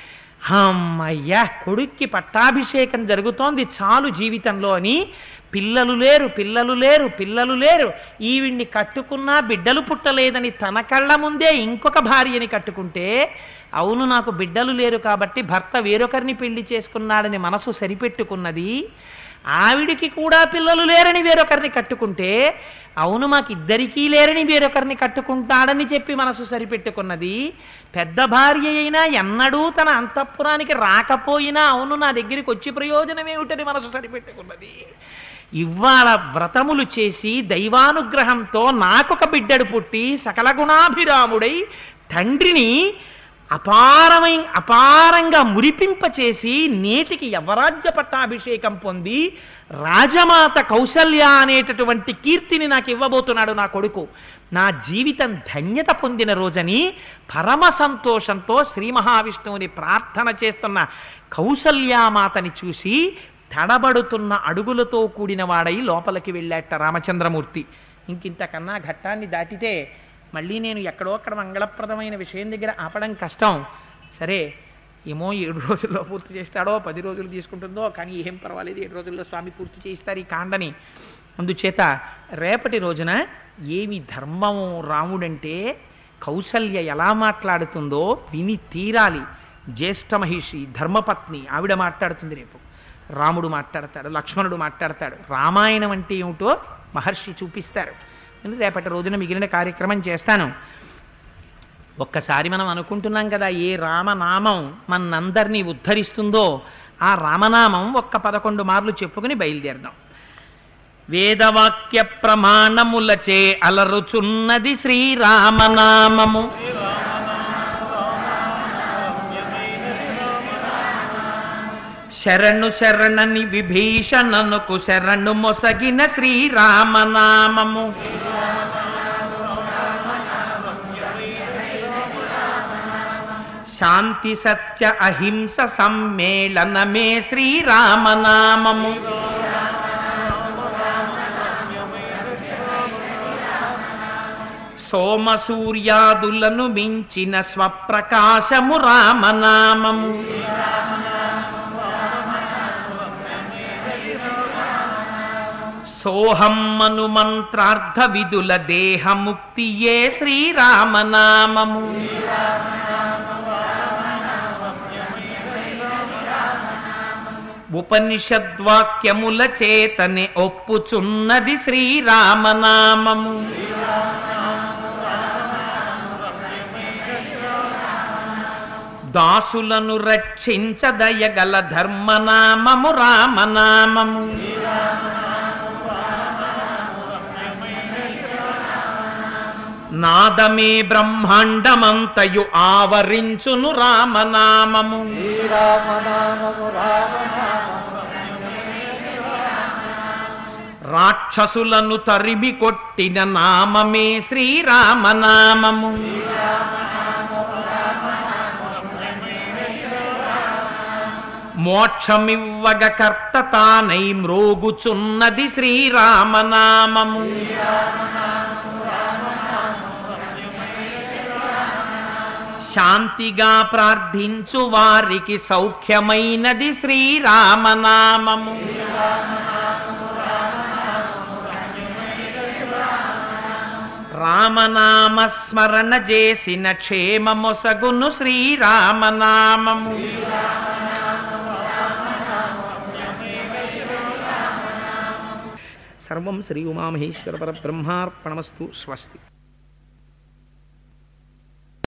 అమ్మయ్యా కొడుక్కి పట్టాభిషేకం జరుగుతోంది చాలు జీవితంలో అని పిల్లలు లేరు పిల్లలు లేరు పిల్లలు లేరు ఈవిడ్ని కట్టుకున్నా బిడ్డలు పుట్టలేదని తన కళ్ళ ముందే ఇంకొక భార్యని కట్టుకుంటే అవును నాకు బిడ్డలు లేరు కాబట్టి భర్త వేరొకరిని పెళ్లి చేసుకున్నాడని మనసు సరిపెట్టుకున్నది ఆవిడికి కూడా పిల్లలు లేరని వేరొకరిని కట్టుకుంటే అవును మాకు ఇద్దరికీ లేరని వేరొకరిని కట్టుకుంటాడని చెప్పి మనసు సరిపెట్టుకున్నది పెద్ద భార్య అయినా ఎన్నడూ తన అంతఃపురానికి రాకపోయినా అవును నా దగ్గరికి వచ్చి ప్రయోజనం ఏమిటని మనసు సరిపెట్టుకున్నది ఇవాళ వ్రతములు చేసి దైవానుగ్రహంతో నాకొక బిడ్డడు పుట్టి సకల గుణాభిరాముడై తండ్రిని అపారమై అపారంగా మురిపింపచేసి నేటికి యవరాజ్య పట్టాభిషేకం పొంది రాజమాత కౌసల్య అనేటటువంటి కీర్తిని నాకు ఇవ్వబోతున్నాడు నా కొడుకు నా జీవితం ధన్యత పొందిన రోజని పరమ సంతోషంతో శ్రీ మహావిష్ణువుని ప్రార్థన చేస్తున్న కౌసల్యామాతని చూసి తడబడుతున్న అడుగులతో కూడిన వాడై లోపలికి వెళ్ళాట రామచంద్రమూర్తి ఇంకింతకన్నా ఘట్టాన్ని దాటితే మళ్ళీ నేను ఎక్కడో అక్కడ మంగళప్రదమైన విషయం దగ్గర ఆపడం కష్టం సరే ఏమో ఏడు రోజుల్లో పూర్తి చేస్తాడో పది రోజులు తీసుకుంటుందో కానీ ఏం పర్వాలేదు ఏడు రోజుల్లో స్వామి పూర్తి చేయిస్తారు ఈ కాండని అందుచేత రేపటి రోజున ఏమి ధర్మము రాముడంటే కౌసల్య ఎలా మాట్లాడుతుందో విని తీరాలి జ్యేష్ఠ మహిషి ధర్మపత్ని ఆవిడ మాట్లాడుతుంది రేపు రాముడు మాట్లాడతాడు లక్ష్మణుడు మాట్లాడతాడు రామాయణం అంటే ఏమిటో మహర్షి చూపిస్తారు నేను రేపటి రోజున మిగిలిన కార్యక్రమం చేస్తాను ఒక్కసారి మనం అనుకుంటున్నాం కదా ఏ రామనామం మనందరినీ ఉద్ధరిస్తుందో ఆ రామనామం ఒక్క పదకొండు మార్లు చెప్పుకుని బయలుదేరదాం వేదవాక్య ప్రమాణములచే అలరుచున్నది శ్రీరామనామము శరణు శరణని విభీషణనుకు శరణు మొసగిన శ్రీరామనామము శాంతి సత్య అహింస సమ్మేళనమే శ్రీరామనామము సోమ సూర్యాదులను మించిన స్వప్రకాశము రామనామము సోహమ్మను మంత్రార్థ విధుల దేహముక్తియే శ్రీరామనామము ఉపనిషద్వాక్యముల చేతనే ఒప్పుచున్నది శ్రీరామనామము దాసులను రక్షించదయగల ధర్మనామము రామనామము నాదమే బ్రహ్మాండమంతయు ఆవరించును రామనామము శ్రీరామనామము రామనామము రాక్షసులను తరిమి కొట్టిన నామమే శ్రీరామనామము మోక్షమివ్వగ కర్త తానై మ్రోగుచున్నది శ్రీరామనామము శాంతిగా ప్రార్థించు వారికి సౌఖ్యమైనది శ్రీరామనామము రామనామ స్మరణ చేసిన క్షేమమొసగును శ్రీరామనామము సర్వం శ్రీ ఉమామహేశ్వర పరబ్రహ్మార్పణమస్తు స్వస్తి